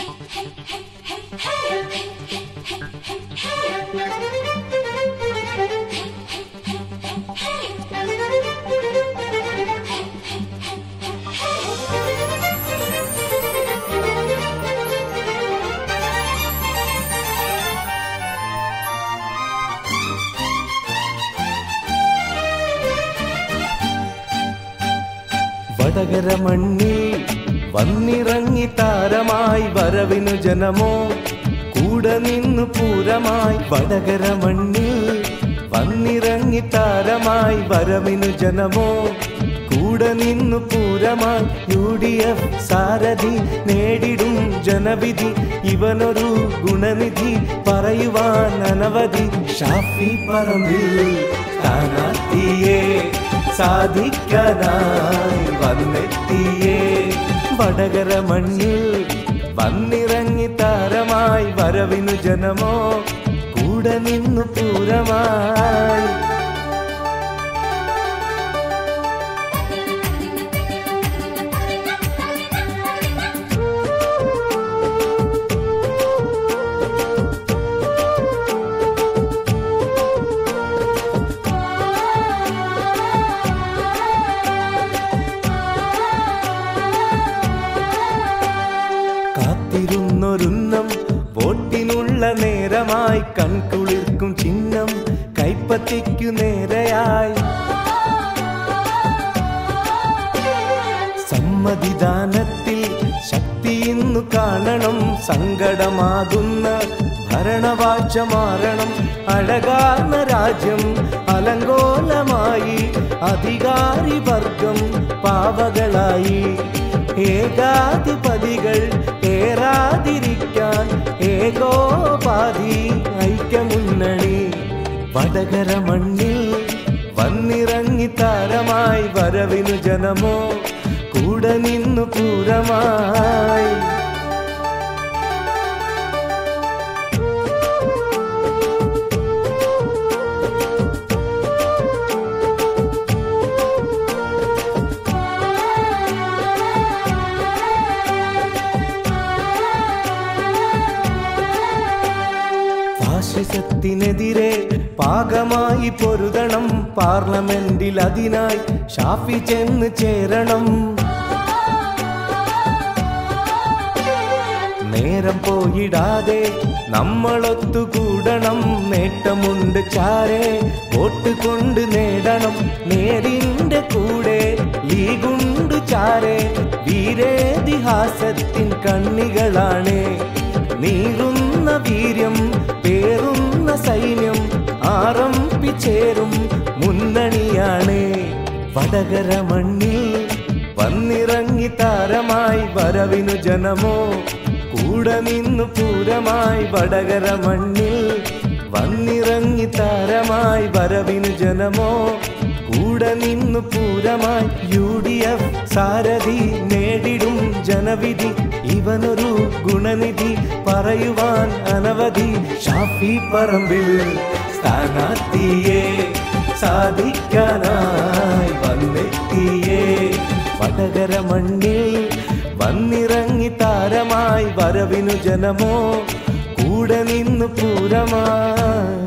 വടകര മണ്ണിൽ വന്നിറങ്ങി താരമായി വരവിനു ജനമോ കൂടെ നിന്നു പൂരമായി വടകര മണ്ണിൽ വന്നിറങ്ങി താരമായി വരവിനു ജനമോ കൂടെ നിന്നു പൂരമായി യു ഡി എഫ് സാരഥി നേടിടും ജനവിധി ഇവനൊരു ഗുണനിധി പറയുവാൻ അനവധി ഷാഫി പറമ്പിൽ സ്ഥാനാർത്ഥിയെ സാധിക്കാനായി വന്നെത്തിയേ വടകര മണ്ണിൽ വന്നിറങ്ങി താരമായി വരവിനു ജനമോ കൂടെ നിന്നു പൂരമായി കാത്തിരുന്നൊരുന്നം വോട്ടിനുള്ള നേരമായി കൺകുളിർക്കും ചിഹ്നം കൈപ്പത്തിക്കു നേരെയായി സമ്മതിദാനത്തിൽ ശക്തി ഇന്നു കാണണം സങ്കടമാകുന്ന ഭരണവാഴ്ച മാറണം അഴകാർന്ന രാജ്യം അലങ്കോലമായി അധികാരി വർഗം പാവകളായി ഏകാധിപതികൾ ഏറാതിരിക്കാൻ ഏകോപാധി ഐക്യമുന്നണി വടകര മണ്ണിൽ വന്നിറങ്ങി താരമായി വരവിനു ജനമോ കൂടെ നിന്നു പൂരമായി ഫാഷിസത്തിനെതിരെ പാകമായി പൊരുതണം പാർലമെന്റിൽ അതിനായി ഷാഫി ചെന്ന് ചേരണം നേരം പോയിടാതെ നമ്മളൊത്തുകൂടണം നേട്ടമുണ്ട് ചാരെ വോട്ട് കൊണ്ട് നേടണം നേരിന്റെ കൂടെ ലീഗുണ്ട് ചാരെ വീരേതിഹാസത്തിൻ കണ്ണികളാണ് നീറുന്ന വീര്യം പേറുന്ന സൈന്യം ആറംപിച്ചേരും മുന്നണിയാണ് വടകര മണ്ണിൽ വന്നിറങ്ങി താരമായി വരവിനു ജനമോ കൂടെ നിന്നു പൂരമായി വടകര മണ്ണിൽ വന്നിറങ്ങി താരമായി വരവിനു ജനമോ കൂടെ നിന്നു പൂരമായി യു ഡി എഫ് സാരഥി നേടിടും ജനവിധി ഇവനൊരു ഗുണനിധി പറയുവാൻ അനവധി ഷാഫി പറമ്പിൽ സ്ഥാനാർത്ഥിയെ സാധിക്കാനായി വന്നെത്തിയേ വടകര മണ്ണിൽ വന്നിറങ്ങി താരമായി വരവിനു ജനമോ കൂടെ നിന്നു പൂരമായി